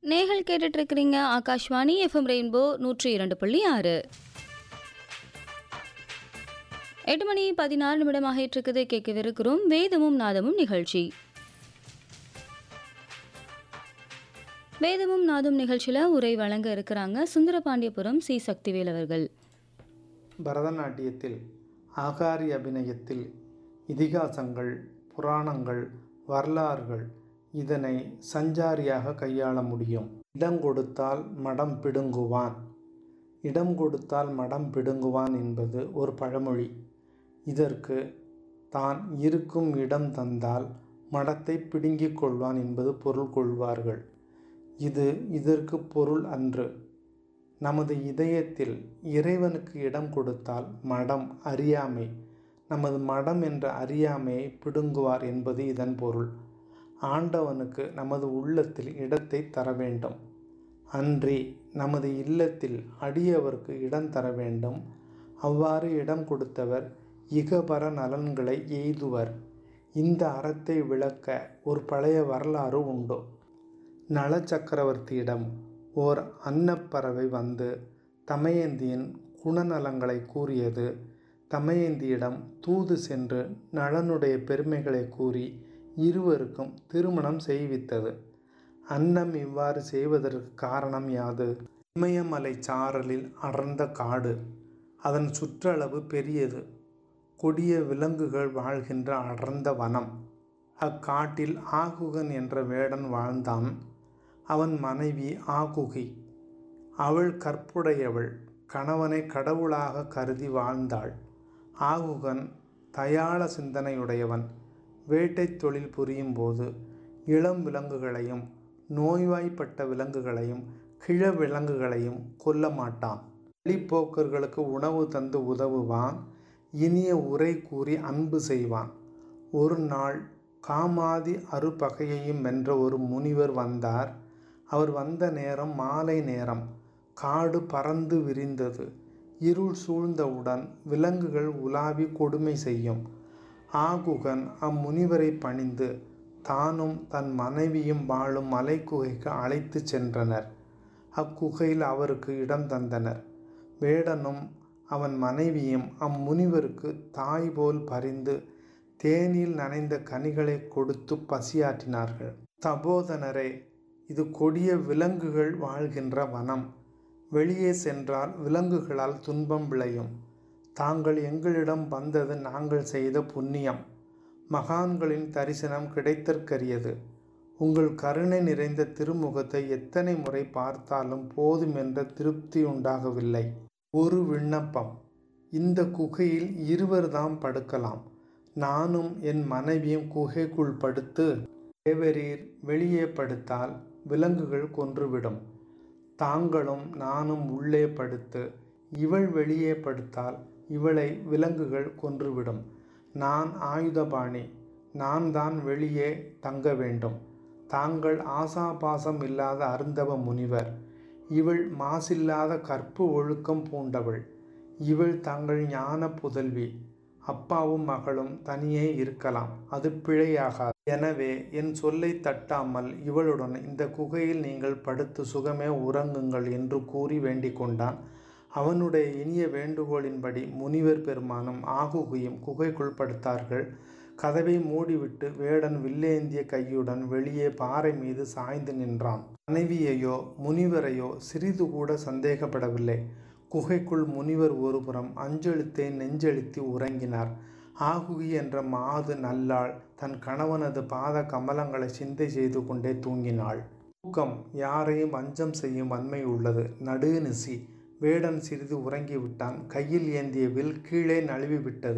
நேகள் கேட்டுட்டு இருக்கிறீங்க Akashvani FM rainbow நூற்றி இரண்டு புள்ளி ஆறு எட்டு மணி பதினாறு நிமிடம் ஆகிட்டு இருக்குது கேட்கவிருக்கிறோம் வேதமும் நாதமும் நிகழ்ச்சி வேதமும் நாதம் நிகழ்ச்சியில் உரை வழங்க இருக்கிறாங்க சுந்தரபாண்டியபுரம் சி சக்திவேல் அவர்கள் பரதநாட்டியத்தில் ஆகாரி அபிநயத்தில் இதிகாசங்கள் புராணங்கள் வரலாறுகள் இதனை சஞ்சாரியாக கையாள முடியும் இடம் கொடுத்தால் மடம் பிடுங்குவான் இடம் கொடுத்தால் மடம் பிடுங்குவான் என்பது ஒரு பழமொழி இதற்கு தான் இருக்கும் இடம் தந்தால் மடத்தை பிடுங்கிக் கொள்வான் என்பது பொருள் கொள்வார்கள் இது இதற்கு பொருள் அன்று நமது இதயத்தில் இறைவனுக்கு இடம் கொடுத்தால் மடம் அறியாமை நமது மடம் என்ற அறியாமையை பிடுங்குவார் என்பது இதன் பொருள் ஆண்டவனுக்கு நமது உள்ளத்தில் இடத்தை தர வேண்டும் அன்றி நமது இல்லத்தில் அடியவருக்கு இடம் தர வேண்டும் அவ்வாறு இடம் கொடுத்தவர் இகபர நலன்களை எய்துவர் இந்த அறத்தை விளக்க ஒரு பழைய வரலாறு உண்டு நல சக்கரவர்த்தியிடம் ஓர் அன்னப்பறவை வந்து தமயந்தியின் குணநலங்களை கூறியது தமயந்தியிடம் தூது சென்று நலனுடைய பெருமைகளை கூறி இருவருக்கும் திருமணம் செய்வித்தது அன்னம் இவ்வாறு செய்வதற்கு காரணம் யாது இமயமலை சாரலில் அடர்ந்த காடு அதன் சுற்றளவு பெரியது கொடிய விலங்குகள் வாழ்கின்ற அடர்ந்த வனம் அக்காட்டில் ஆகுகன் என்ற வேடன் வாழ்ந்தான் அவன் மனைவி ஆகுகி அவள் கற்புடையவள் கணவனை கடவுளாக கருதி வாழ்ந்தாள் ஆகுகன் தயாள சிந்தனையுடையவன் வேட்டைத் தொழில் புரியும் போது இளம் விலங்குகளையும் நோய்வாய்ப்பட்ட விலங்குகளையும் கிழ விலங்குகளையும் கொல்ல மாட்டான் வழிப்போக்கர்களுக்கு உணவு தந்து உதவுவான் இனிய உரை கூறி அன்பு செய்வான் ஒரு நாள் காமாதி அறுபகையையும் வென்ற ஒரு முனிவர் வந்தார் அவர் வந்த நேரம் மாலை நேரம் காடு பறந்து விரிந்தது இருள் சூழ்ந்தவுடன் விலங்குகள் உலாவி கொடுமை செய்யும் ஆகுகன் அம்முனிவரை பணிந்து தானும் தன் மனைவியும் வாழும் மலைக்குகைக்கு அழைத்து சென்றனர் அக்குகையில் அவருக்கு இடம் தந்தனர் வேடனும் அவன் மனைவியும் அம்முனிவருக்கு தாய் போல் பரிந்து தேனில் நனைந்த கனிகளை கொடுத்து பசியாற்றினார்கள் தபோதனரே இது கொடிய விலங்குகள் வாழ்கின்ற வனம் வெளியே சென்றால் விலங்குகளால் துன்பம் விளையும் தாங்கள் எங்களிடம் வந்தது நாங்கள் செய்த புண்ணியம் மகான்களின் தரிசனம் கிடைத்தற்கரியது உங்கள் கருணை நிறைந்த திருமுகத்தை எத்தனை முறை பார்த்தாலும் போதும் என்ற திருப்தி உண்டாகவில்லை ஒரு விண்ணப்பம் இந்த குகையில் இருவர்தாம் படுக்கலாம் நானும் என் மனைவியும் குகைக்குள் படுத்து தேவரீர் வெளியே படுத்தால் விலங்குகள் கொன்றுவிடும் தாங்களும் நானும் உள்ளே படுத்து இவள் வெளியே படுத்தால் இவளை விலங்குகள் கொன்றுவிடும் நான் ஆயுதபாணி நான் தான் வெளியே தங்க வேண்டும் தாங்கள் ஆசாபாசம் இல்லாத அருந்தவ முனிவர் இவள் மாசில்லாத கற்பு ஒழுக்கம் பூண்டவள் இவள் தங்கள் ஞான புதல்வி அப்பாவும் மகளும் தனியே இருக்கலாம் அது பிழையாகாது எனவே என் சொல்லை தட்டாமல் இவளுடன் இந்த குகையில் நீங்கள் படுத்து சுகமே உறங்குங்கள் என்று கூறி வேண்டிக் கொண்டான் அவனுடைய இனிய வேண்டுகோளின்படி முனிவர் பெருமானும் ஆகுகையும் குகைக்குள் படுத்தார்கள் கதவை மூடிவிட்டு வேடன் வில்லேந்திய கையுடன் வெளியே பாறை மீது சாய்ந்து நின்றான் மனைவியையோ முனிவரையோ சிறிது கூட சந்தேகப்படவில்லை குகைக்குள் முனிவர் ஒருபுறம் அஞ்செழுத்தை நெஞ்செழுத்தி உறங்கினார் ஆகுகி என்ற மாது நல்லாள் தன் கணவனது பாத கமலங்களை சிந்தை செய்து கொண்டே தூங்கினாள் தூக்கம் யாரையும் அஞ்சம் செய்யும் வன்மை உள்ளது நடுநிசி வேடன் சிறிது உறங்கிவிட்டான் கையில் ஏந்திய வில் கீழே நழுவி விட்டது